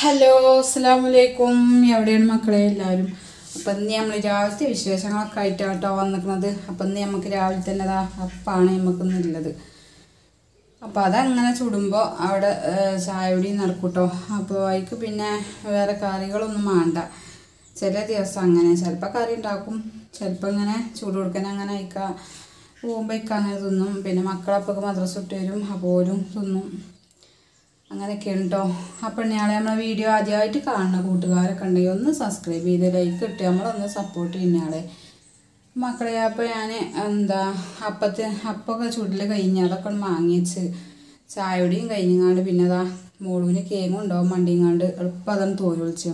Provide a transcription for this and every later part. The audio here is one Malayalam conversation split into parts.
ഹലോ അസ്സാം വലൈക്കും എവിടെയാണ് മക്കളെ എല്ലാവരും അപ്പം ഇന്ന് നമ്മൾ രാവിലത്തെ വിശേഷങ്ങളൊക്കെ ആയിട്ടാണ് കേട്ടോ വന്നിരിക്കുന്നത് അപ്പം ഇന്ന് നമുക്ക് രാവിലെ തന്നെ ദാ അപ്പാണ് നമുക്കിന്നുള്ളത് അപ്പോൾ അതങ്ങനെ ചുടുമ്പോൾ അവിടെ ഏഹ്, ചായ കുടി നടക്കൂട്ടോ അപ്പോൾ അതിക്ക് പിന്നെ വേറെ കറികളൊന്നും വേണ്ട ചില ദിവസം അങ്ങനെ ചിലപ്പോൾ കറി ഉണ്ടാക്കും ചിലപ്പോൾ ഇങ്ങനെ ചൂട് കൊടുക്കാൻ അങ്ങനെ അയക്കാം പോകുമ്പോൾ ഇക്ക അങ്ങനെ തിന്നും പിന്നെ മക്കളപ്പൊക്കെ മദ്രസ ഇട്ട് വരും അപ്പോൾ ഓരും തിന്നും അങ്ങനെയൊക്കെയാണ് കേട്ടോ അപ്പം ഞാളെ നമ്മളെ വീഡിയോ ആദ്യമായിട്ട് കാണുന്ന കൂട്ടുകാരൊക്കെ ഉണ്ടെങ്കിൽ ഒന്ന് സബ്സ്ക്രൈബ് ചെയ്ത് ലൈക്ക് ഇട്ട് നമ്മളൊന്ന് സപ്പോർട്ട് ചെയ്യുന്നയാളെ മക്കളെ അപ്പോൾ ഞാൻ എന്താ അപ്പത്തെ അപ്പൊക്കെ ചുടിൽ കഴിഞ്ഞ് അതൊക്കെ ഒന്ന് വാങ്ങി വെച്ച് ചായയുടെയും കഴിഞ്ഞങ്ങാണ്ട് പിന്നെ അതാ മോളുവിന് കേങ്ങും ഉണ്ടാവും മണ്ടിങ്ങാണ്ട് എളുപ്പം അതൊന്ന് തോല് വിളിച്ചു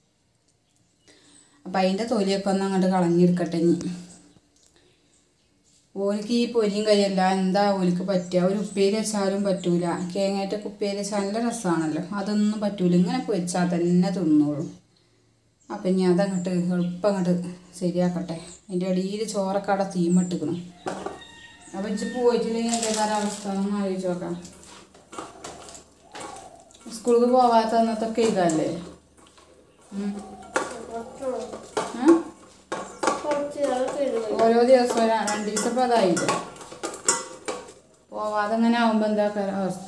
അപ്പം അതിൻ്റെ തൊലിയൊക്കെ ഒന്ന് അങ്ങോട്ട് കളഞ്ഞെടുക്കട്ടെ ഇനി ഓലിക്ക് ഈ പൊരിയും കരിയല്ല എന്താ ഓലിക്ക് പറ്റുക ഒരു ഉപ്പേരി വെച്ചാലും പറ്റൂല കേങ്ങായിട്ടൊക്കെ ഉപ്പേരി വെച്ചാൽ നല്ല രസമാണല്ലോ അതൊന്നും പറ്റൂല ഇങ്ങനെ പൊരിച്ചാൽ തന്നെ തിന്നോളൂ അപ്പം ഇനി അതങ്ങോട്ട് എളുപ്പം അങ്ങോട്ട് ശരിയാക്കട്ടെ അതിൻ്റെ അടിയിൽ ചോറൊക്കെ അവിടെ തീമിട്ടിക്കണം അപ്പം ഇച്ച് പോയിട്ടില്ലെങ്കിൽ എന്തേതായാലും അവസ്ഥ ഒന്ന് ആലോചിച്ച് നോക്കാം സ്കൂളിൽ പോവാത്ത അന്നത്തൊക്കെ ഇതല്ലേ ഉം. ഉം? ഓരോ ദിവസം ര- രണ്ട് ദിവസം ഇപ്പം അതായില്ലേ പോവാതെ ഇങ്ങനെ ആവുമ്പോൾ എന്താ അവസ്ഥ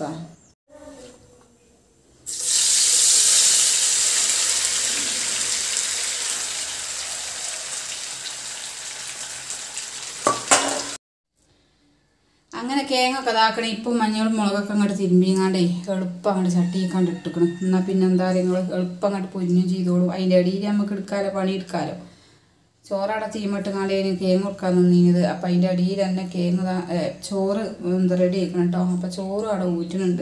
അങ്ങനെ കേങ്ങൊക്കെ ഇതാക്കണേ ഇപ്പം മഞ്ഞളും മുളകൊക്കെ അങ്ങോട്ട് തിരുമ്പിങ്ങാണ്ടേ എളുപ്പം അങ്ങോട്ട് ചട്ടിയിൽ കണ്ട് ഇട്ടിക്കണം എന്നാൽ പിന്നെ എന്താ നിങ്ങൾ എളുപ്പം അങ്ങോട്ട് പൊരിഞ്ഞും ചെയ്തോളും അതിൻ്റെ അടിയിൽ നമുക്ക് എടുക്കാലോ പണി എടുക്കാലോ ചോറവിടെ തീമിട്ടുങ്ങാണ്ട് അതിന് കേങ്ങ് കൊടുക്കാൻ നിന്നിയത് അപ്പം അതിൻ്റെ അടിയിൽ തന്നെ കേങ്ങ് ദാ- ഏ, ചോറ് എന്താ റെഡി ആക്കണം കേട്ടോ അപ്പം ചോറ് അവിടെ ഊറ്റുന്നുണ്ട്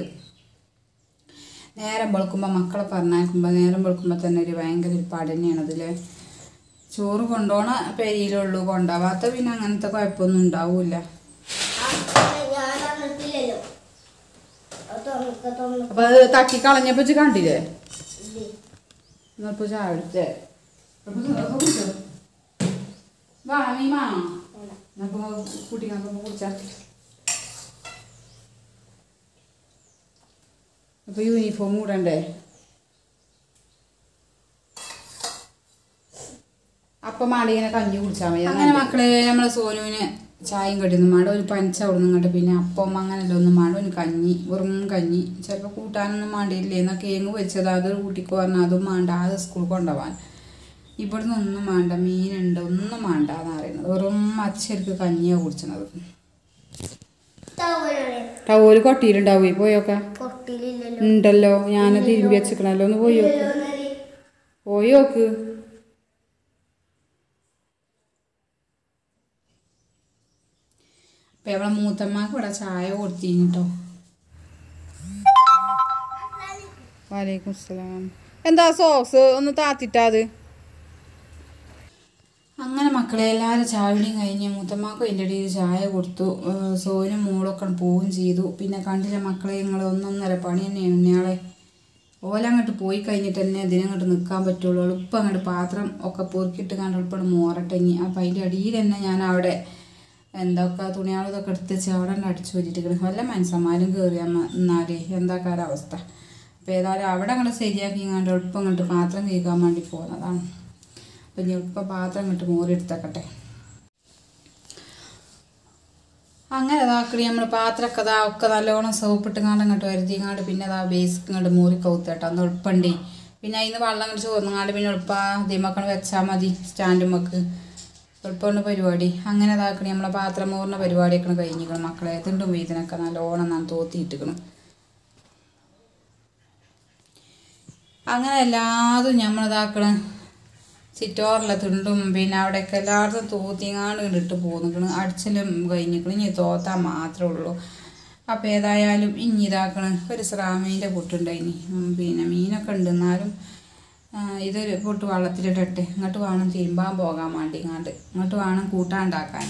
നേരം വെളുക്കുമ്പോൾ മക്കളെ പറഞ്ഞേക്കുമ്പോൾ നേരം വെളുക്കുമ്പോൾ തന്നെ ഒരു ഭയങ്കര ഒരു പടന്നെയാണ് അതിലെ ചോറ് കൊണ്ടുപോണ പെരിയിലുള്ളൂ കൊണ്ടുപോവാത്ത പിന്നെ അങ്ങനത്തെ കുഴപ്പമൊന്നും ഉണ്ടാവില്ല അപ്പൊ അത് തട്ടി കളഞ്ഞപ്പോ ഇജ്ജ് കണ്ടില്ലേ എന്നിപ്പോ ചായ എടുത്തേ വേണം നീ വേണം എന്നപ്പോ കുട്ടികൾക്ക് കുടിച്ചാ അപ്പൊ യൂണിഫോം ഇടണ്ടേ അപ്പം മാടിങ്ങനെ കഞ്ഞി കുടിച്ചാൽ മതി അങ്ങനെ മക്കളെ നമ്മളെ സോനുവിന് ചായയും കടിയൊന്നും മാണ്ട ഒരു പഞ്ച അവിടെ നിന്ന് കണ്ട് പിന്നെ അപ്പം അങ്ങനെയല്ല ഒന്നും മാണ്ട ഒരു കഞ്ഞി വെറും കഞ്ഞി ചിലപ്പോൾ കൂട്ടാനൊന്നും മാണ്ടിയില്ലേ എന്നാൽ കേങ്ങ് വെച്ചത് അത് കൂട്ടിക്കോ പറഞ്ഞാൽ അതും മാണ്ട അത് സ്കൂളിൽ കൊണ്ടുപോകാൻ ഇവിടുന്ന് ഒന്നും വേണ്ട മീനുണ്ട് ഒന്നും വേണ്ട എന്ന് പറയുന്നത് വെറും അച്ചരിക്ക് കഞ്ഞിയാണ് കുടിച്ചത് ടവല് കൊട്ടിയിലുണ്ടാവേ പോയോക്കെ ഉണ്ടല്ലോ ഞാനത് ഇരുമ്പി വെച്ചിക്കണല്ലോ ഒന്ന് പോയി നോക്ക് പോയി നോക്ക് അപ്പം നമ്മളെ മൂത്തമ്മക്ക് ഇവിടെ ചായ കൊടുത്തിന് കേട്ടോ വലൈക്കും സ്സലാം എന്താ സോക്സ് ഒന്ന് താത്തിട്ടാ അത് അങ്ങനെ മക്കളെ എല്ലാവരും ചായയുടെയും കഴിഞ്ഞ് മൂത്തമ്മക്കും അതിൻ്റെ ഇടയിൽ ചായ കൊടുത്തു ഏഹ് സോനും മോളൊക്കെ പോവുകയും ചെയ്തു പിന്നെ കണ്ടില്ല മക്കളെ നിങ്ങൾ ഒന്നൊന്നര പണി തന്നെയാണ് ഇയാളെ ഓലങ്ങോട്ട് പോയി കഴിഞ്ഞിട്ട് തന്നെ ഇതിനങ്ങോട്ട് നിൽക്കാൻ പറ്റുള്ളൂ എളുപ്പം അങ്ങോട്ട് പാത്രം ഒക്കെ പൊറുക്കിയിട്ട് കണ്ട് എളുപ്പം മോറട്ടെങ്ങി അപ്പം അതിൻ്റെ അടിയിൽ തന്നെ ഞാൻ അവിടെ എന്തൊക്കെ തുണിയാളും ഇതൊക്കെ എടുത്ത് വെച്ച് അവിടെ തന്നെ അടിച്ചു വെച്ചിട്ട് വല്ല മനുഷ്യന്മാരും കയറിയാൽ എന്നാലേ എന്താ കാലാവസ്ഥ അപ്പോൾ ഏതായാലും അവിടെ അങ്ങോട്ട് ശരിയാക്കി കണ്ട് എളുപ്പം അങ്ങോട്ട് പാത്രം കേൾക്കാൻ വേണ്ടി പോകുന്നതാണ് അപ്പം ഇനി എളുപ്പം പാത്രം അങ്ങോട്ട് മോറി എടുത്തേക്കട്ടെ അങ്ങനെ ഇതാക്കടി നമ്മൾ പാത്രമൊക്കെ ഇതാ ഒക്കെ നല്ലോണം സോപ്പിട്ട് കാണ്ട് അങ്ങോട്ട് വരുത്തിങ്ങാണ്ട് പിന്നെ അതാ ബേസിക്ക് ഇങ്ങോട്ട് മൂറി കൗത്തേട്ടോ അന്ന് എളുപ്പമുണ്ടേ പിന്നെ അതിന് വെള്ളം അങ്ങോട്ട് ചോർന്നങ്ങാണ്ട് പിന്നെ എളുപ്പം ദിമക്കണ് വെച്ചാൽ മതി സ്റ്റാൻഡുമ്മക്ക് എളുപ്പമുണ്ട് പരിപാടി അങ്ങനെ ഇതാക്കണി നമ്മളെ പാത്രം മൂറിന പരിപാടിയൊക്കെ കഴിഞ്ഞിക്കണം മക്കളെ തിണ്ടും വീതിനൊക്കെ നല്ലോണം ഞാൻ തോത്തിയിട്ടിക്കണം അങ്ങനെ എല്ലാതും നമ്മളിതാക്കണ സിറ്റോറിലെ തിണ്ടും പിന്നെ അവിടെയൊക്കെ എല്ലായിടത്തും തോത്തിങ്ങാണ്ട് ഇട്ട് പോന്നിക്കണ് അടിച്ചലും കഴിഞ്ഞിക്കണ് ഇനി തോത്താൻ മാത്രമേ ഉള്ളൂ അപ്പോൾ ഏതായാലും ഇനി ഇതാക്കണ് ഒരു സ്രാമീൻ്റെ പൊട്ടുണ്ടായിനി ഉം, പിന്നെ മീനൊക്കെ ഉണ്ട് എന്നാലും ആ, ഇതൊരു പൊട്ട് വെള്ളത്തിലിട്ടിട്ട് ഇങ്ങോട്ട് വേണം തിരുമ്പാൻ പോകാൻ വേണ്ടി ഇങ്ങോട്ട് ഇങ്ങോട്ട് വേണം കൂട്ടാണ്ടാക്കാൻ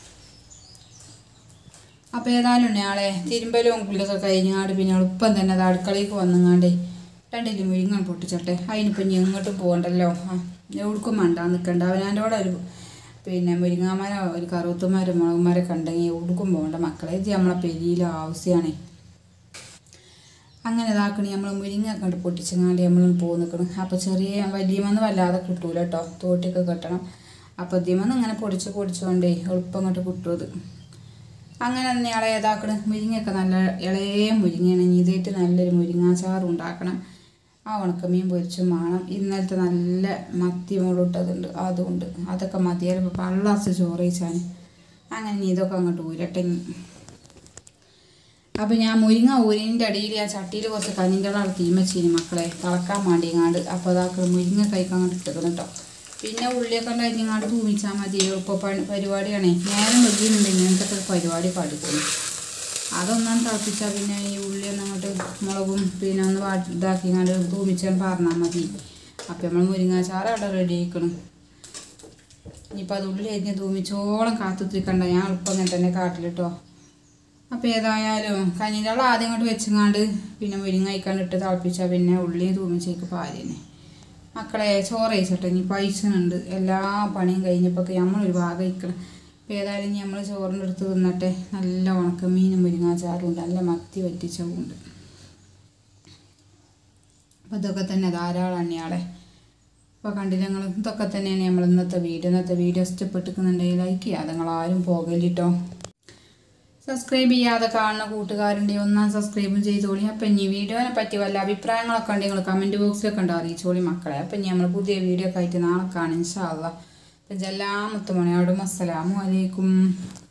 അപ്പോൾ ഏതായാലും ഞാളെ തിരുമ്പലും കുളിയൊക്കെ കഴിഞ്ഞാണ്ട് പിന്നെ എളുപ്പം തന്നെ അത് അടുക്കളയ്ക്ക് വന്നങ്ങാണ്ടേ രണ്ടിലും മുരിങ്ങ പൊട്ടിച്ചട്ടെ അതിനിപ്പം ഇനി എങ്ങോട്ടും പോകണ്ടല്ലോ ആ എവിടേക്കും വേണ്ട നിൽക്കണ്ട അവനാൻ്റെ കൂടെ ഒരു പിന്നെ മുരിങ്ങാമരോ ഒരു കറുത്തുമാരോ മുളകുമാരൊക്കെ ഉണ്ടെങ്കിൽ എവിടേക്കും പോകണ്ട മക്കളെ ഇത് നമ്മളെ പെരിയിൽ ആവശ്യമാണ് അങ്ങനെ ഇതാക്കണി നമ്മൾ മുരിങ്ങ കണ്ട് പൊട്ടിച്ചങ്ങാണ്ട് നമ്മൾ പോകും നിൽക്കണം അപ്പോൾ ചെറിയ വലിയമന്ന് വല്ലാതെ കിട്ടൂല കേട്ടോ തോട്ടിയൊക്കെ കെട്ടണം അപ്പോൾ ഇതിമന്ന് ഇങ്ങനെ പൊടിച്ച് പൊടിച്ചുകൊണ്ടേ എളുപ്പം അങ്ങോട്ട് കിട്ടും അത് അങ്ങനെ തന്നെ ഇളയ ഇതാക്കണം മുരിങ്ങയൊക്കെ നല്ല ഇളയ മുരിങ്ങയാണ് ഇനി ഇതായിട്ട് നല്ലൊരു മുരിങ്ങാച്ചാറും ഉണ്ടാക്കണം ആ ഉണക്കമീൻ പൊരിച്ചും വേണം ഇന്നലത്തെ നല്ല മത്തി മുളിട്ടതുണ്ട് അതുകൊണ്ട് അതൊക്കെ മതിയാലും പള്ളാസ് ചോറ് കഴിച്ചാൽ അങ്ങനെ ഇനി ഇതൊക്കെ അങ്ങോട്ട് ഊരട്ടെ ഇനി. അപ്പം ഞാൻ മുരിങ്ങ ഊരിൻ്റെ അടിയിൽ ആ ചട്ടിയിൽ കുറച്ച് കഞ്ഞിൻ്റെ ആൾ തീമച്ചീനി മക്കളെ തിളക്കാൻ വേണ്ടിങ്ങാണ്ട് അപ്പോൾ അതാക്ക മുരിങ്ങ കഴിക്കാൻ അങ്ങോട്ട് ഇട്ടേക്കണം കേട്ടോ പിന്നെ ഉള്ളിയൊക്കെ ഉണ്ടായിങ്ങാണ്ട് തൂമിച്ചാൽ മതി എളുപ്പ പണി പരിപാടിയാണേ നേരം വെക്കുന്നുണ്ട് ഇങ്ങനത്തെ പരിപാടി പഠിക്കുന്നു അതൊന്നാം തിളപ്പിച്ചാൽ പിന്നെ ഈ ഉള്ളി ഒന്ന് അങ്ങോട്ട് മുളകും പിന്നെ ഒന്ന് വാട്ടി ഇതാക്കിങ്ങാണ്ട് തൂമിച്ചാൽ പറഞ്ഞാൽ മതി അപ്പം നമ്മൾ മുരിങ്ങാച്ചാറ് അവിടെ റെഡി ആക്കണം ഇനിയിപ്പോൾ അത് ഉള്ളി അരിഞ്ഞ് തൂമിച്ചോളം കാത്തുത്തിരിക്കണ്ട ഞാൻ എളുപ്പം അങ്ങനെ തന്നെ കാട്ടിലിട്ടോ അപ്പോൾ ഏതായാലും കഞ്ഞിൻ്റെ വെള്ളം ആദ്യം കൊണ്ട് വെച്ചങ്ങാണ്ട് പിന്നെ മുരിങ്ങ അയക്കാണ്ട് ഇട്ട് തിളപ്പിച്ചാൽ പിന്നെ ഉള്ളി തൂമിച്ചേക്ക് പാല് തന്നെ മക്കളെ ചോറ് കഴിച്ചിട്ട് ഇനി പൈസനുണ്ട് എല്ലാ പണിയും കഴിഞ്ഞപ്പോൾ നമ്മളൊരു ഭാഗം കഴിക്കണം അപ്പോൾ ഏതായാലും ഇനി നമ്മൾ ചോറിൻ്റെ അടുത്ത് തിന്നട്ടെ നല്ല ഉണക്കമീനും മുരിങ്ങാച്ചാറും ഉണ്ട് നല്ല മത്തി വറ്റിച്ചതും ഉണ്ട് അപ്പോൾ ഇതൊക്കെ തന്നെ ധാരാളം എണ്ണയാളെ അപ്പോൾ കണ്ടില്ല ഞങ്ങൾ ഇതൊക്കെ തന്നെയാണ് നമ്മൾ ഇന്നത്തെ വീഡിയോ ഇന്നത്തെ വീഡിയോ ഇഷ്ടപ്പെട്ടിരിക്കുന്നുണ്ടെങ്കിൽ ലൈക്ക് ചെയ്യാതെ നിങ്ങൾ ആരും പോകലിട്ടോ സബ്സ്ക്രൈബ് ചെയ്യാതെ കാണുന്ന കൂട്ടുകാരുണ്ടെങ്കിൽ ഒന്നാം സബ്സ്ക്രൈബും ചെയ്തോളി അപ്പം ഇനി വീഡിയോനെ പറ്റി വല്ല അഭിപ്രായങ്ങളൊക്കെ ഉണ്ടെങ്കിൽ നിങ്ങൾ കമൻറ്റ് ബോക്സിലൊക്കെ ഉണ്ടോ അറിയിച്ചോളി മക്കളെ അപ്പം ഇനി നമ്മൾ പുതിയ വീഡിയോ ഒക്കെ ആയിട്ട് നാളെ കാണാം ഇൻഷാ അല്ലാ അപ്പം ജല്ലാ മുത്തുമണിയോടും അസ്സലാമു അലൈക്കും